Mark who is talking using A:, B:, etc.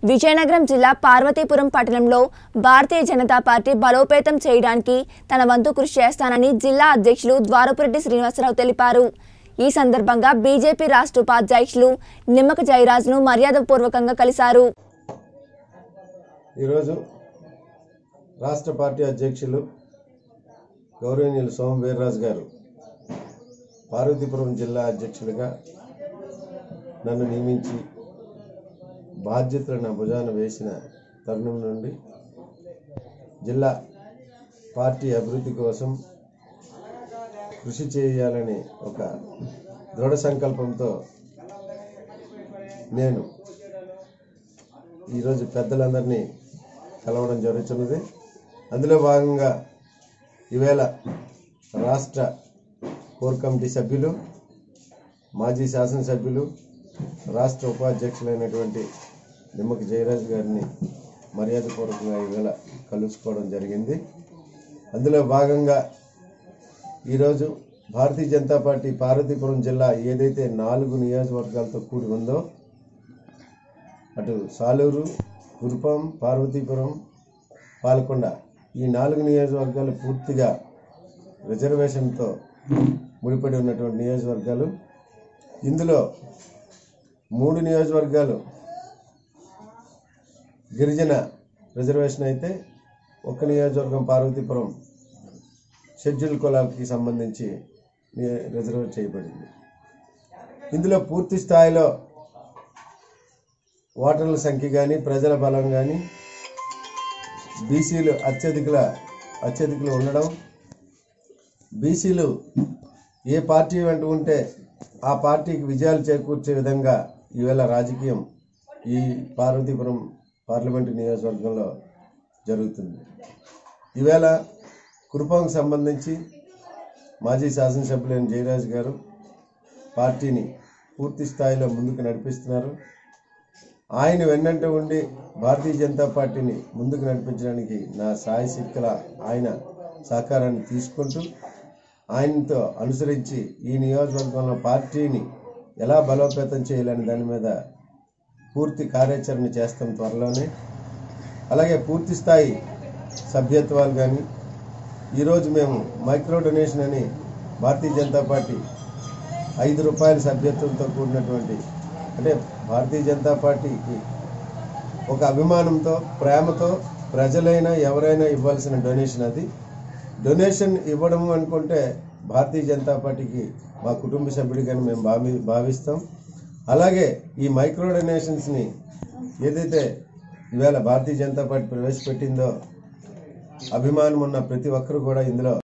A: విజయనగరం జిల్లా పార్వతీపురం పట్టణంలో భారతీయ జనతా పార్టీ బలోపేతం చేయడానికి తన వంతు కృషి చేస్తానని జిల్లా అధ్యక్షులు ద్వారపురెడ్డి శ్రీనివాసరావు తెలిపారు ఈ సందర్భంగా బీజేపీ రాష్ట్ర ఉపాధ్యక్షులు నిమ్మక జయరాజ్ను మర్యాదపూర్వకంగా కలిశారు
B: ఈరోజు రాష్ట్ర పార్టీ అధ్యక్షులు గౌరవనీయులు సోమ వీర్రాజు గారు పార్వతీపురం జిల్లా అధ్యక్షులుగా నన్ను నియమించి బాధ్యతలు నా భుజాన వేసిన తరుణం నుండి జిల్లా పార్టీ అభివృద్ధి కోసం కృషి చేయాలని ఒక దృఢ సంకల్పంతో నేను ఈరోజు పెద్దలందరినీ కలవడం జరుగుతున్నది అందులో భాగంగా ఈవేళ రాష్ట్ర కోర్ కమిటీ సభ్యులు మాజీ శాసనసభ్యులు రాష్ట్ర ఉపాధ్యక్షులైనటువంటి నిమ్మకి జయరాజు గారిని మర్యాదపూర్వకంగా ఈవేళ కలుసుకోవడం జరిగింది అందులో భాగంగా ఈరోజు భారతీయ జనతా పార్టీ పార్వతీపురం జిల్లా ఏదైతే నాలుగు నియోజకవర్గాలతో కూడి ఉందో అటు సాలూరు గురుపం పార్వతీపురం పాలకొండ ఈ నాలుగు నియోజకవర్గాలు పూర్తిగా రిజర్వేషన్తో ముడిపడి ఉన్నటువంటి నియోజకవర్గాలు ఇందులో మూడు నియోజకవర్గాలు గిరిజన రిజర్వేషన్ అయితే ఒక నియోజకవర్గం పార్వతీపురం షెడ్యూల్ కులాలకి సంబంధించి ని- రిజర్వ్ చేయబడింది ఇందులో పూర్తి స్థాయిలో ఓటర్ల సంఖ్య కానీ ప్రజల బలం కానీ బీసీలు అత్యధికుల అత్యధికులు ఉండడం బీసీలు ఏ పార్టీ వెంట ఉంటే ఆ పార్టీకి విజయాలు చేకూర్చే విధంగా ఈవేళ రాజకీయం ఈ పార్వతీపురం పార్లమెంటు నియోజకవర్గంలో జరుగుతుంది ఈవేళ కురుపంకి సంబంధించి మాజీ శాసనసభ్యులైన జయరాజ్ గారు పార్టీని పూర్తి స్థాయిలో ముందుకు నడిపిస్తున్నారు ఆయన వెన్నంట ఉండి భారతీయ జనతా పార్టీని ముందుకు నడిపించడానికి నా సాయశక్తుల ఆయన సహకారాన్ని తీసుకుంటూ ఆయనతో అనుసరించి ఈ నియోజకవర్గంలో పార్టీని ఎలా బలోపేతం చేయాలని దాని మీద పూర్తి కార్యాచరణ చేస్తాం త్వరలోనే అలాగే పూర్తి స్థాయి సభ్యత్వాలు కానీ ఈరోజు మేము మైక్రో డొనేషన్ అని భారతీయ జనతా పార్టీ ఐదు రూపాయల సభ్యత్వంతో కూడినటువంటి అంటే భారతీయ జనతా పార్టీకి ఒక అభిమానంతో ప్రేమతో ప్రజలైనా ఎవరైనా ఇవ్వాల్సిన డొనేషన్ అది డొనేషన్ ఇవ్వడం అనుకుంటే భారతీయ జనతా పార్టీకి మా కుటుంబ సభ్యుడిగానే మేము భావి భావిస్తాం అలాగే ఈ మైక్రో డొనేషన్స్ని ఏదైతే ఈవేళ భారతీయ జనతా పార్టీ ప్రవేశపెట్టిందో అభిమానం ఉన్న ప్రతి ఒక్కరు కూడా ఇందులో